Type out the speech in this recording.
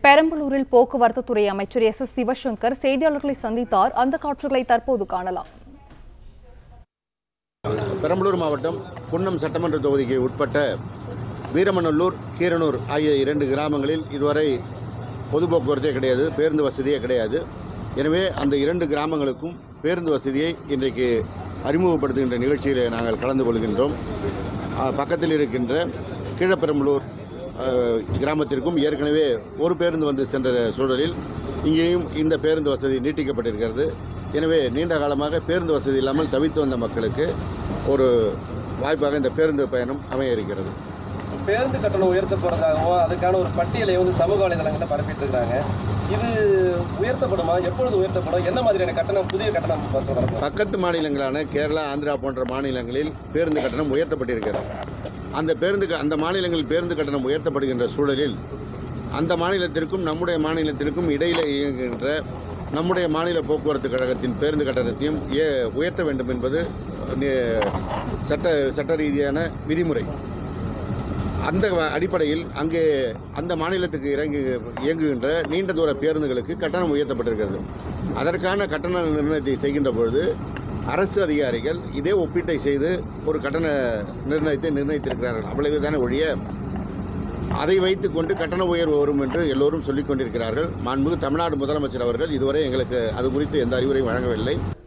பெரம்பலூரில் போக்குவரத்து துறை அமைச்சர் எஸ் எஸ் சிவசங்கர் செய்தியாளர்களை சந்தித்தார் அந்த காட்சிகளை தற்போது காணலாம் பெரம்பலூர் மாவட்டம் குன்னம் சட்டமன்ற தொகுதிக்கு உட்பட்ட வீரமநல்லூர் கீரனூர் ஆகிய இரண்டு கிராமங்களில் இதுவரை பொது போக்குவரத்தே கிடையாது பேருந்து வசதியே கிடையாது எனவே அந்த இரண்டு கிராமங்களுக்கும் பேருந்து வசதியை இன்றைக்கு அறிமுகப்படுத்துகின்ற நிகழ்ச்சியில் நாங்கள் கலந்து கொள்கின்றோம் ஆ, பக்கத்தில் இருக்கின்ற கீழப்பெரம்பலூர் ஆ, கிராமத்திற்கும் ஏற்கனவே ஒரு பேருந்து வந்து சென்ற சூழலில் இங்கேயும் இந்த பேருந்து வசதி நீட்டிக்கப்பட்டிருக்கிறது எனவே நீண்ட காலமாக பேருந்து வசதி இல்லாமல் தவித்து வந்த மக்களுக்கு ஒரு வாய்ப்பாக இந்த பேருந்து பயணம் அமைய இருக்கிறது பேருந்து கட்டணம் உயர்த்த போறதாகவும் அதுக்கான ஒரு பட்டியலை வந்து சமூக வலைதளங்களில் பரப்பிட்டு இருக்காங்க இது உயர்த்தப்படுமா எப்பொழுது உயர்த்தப்படும் என்ன மாதிரியான கட்டணம் புதிய கட்டணம் பஸ் வரப்போம் பக்கத்து மாநிலங்களான கேரளா ஆந்திரா போன்ற மாநிலங்களில் பேருந்து கட்டணம் உயர்த்தப்பட்டிருக்கிறது அந்த பேருந்து க- அந்த மாநிலங்களில் பேருந்து கட்டணம் உயர்த்தப்படுகின்ற சூழலில் அந்த மாநிலத்திற்கும் நம்முடைய மாநிலத்திற்கும் இடையிலே இயங்குகின்ற நம்முடைய மாநில போக்குவரத்து கழகத்தின் பேருந்து கட்டணத்தையும் ஏ உயர்த்த வேண்டும் என்பது நி- சட்ட சட்ட ரீதியான விதிமுறை அந்த வ- அடிப்படையில் அங்கே அந்த மாநிலத்துக்கு இறங்கி இயங்குகின்ற நீண்ட தூர பேருந்துகளுக்கு கட்டணம் உயர்த்தப்பட்டிருக்கிறது அதற்கான கட்டண நிர்ணயத்தை செய்கின்ற பொழுது அரசு அதிகாரிகள் இதே ஒப்பீட்டை செய்து ஒரு கட்டண நிர்ணயத்தை நிர்ணயித்திருக்கிறார்கள் அவ்வளவுதானே ஒழிய அதை வைத்துக்கொண்டு கட்டண உயர்வு வரும் என்று எல்லோரும் சொல்லிக் கொண்டிருக்கிறார்கள் மாண்புமிகு தமிழ்நாடு முதலமைச்சர் அவர்கள் இதுவரை எங்களுக்கு அது குறித்து எந்த அறிவுரையும் வழங்கவில்லை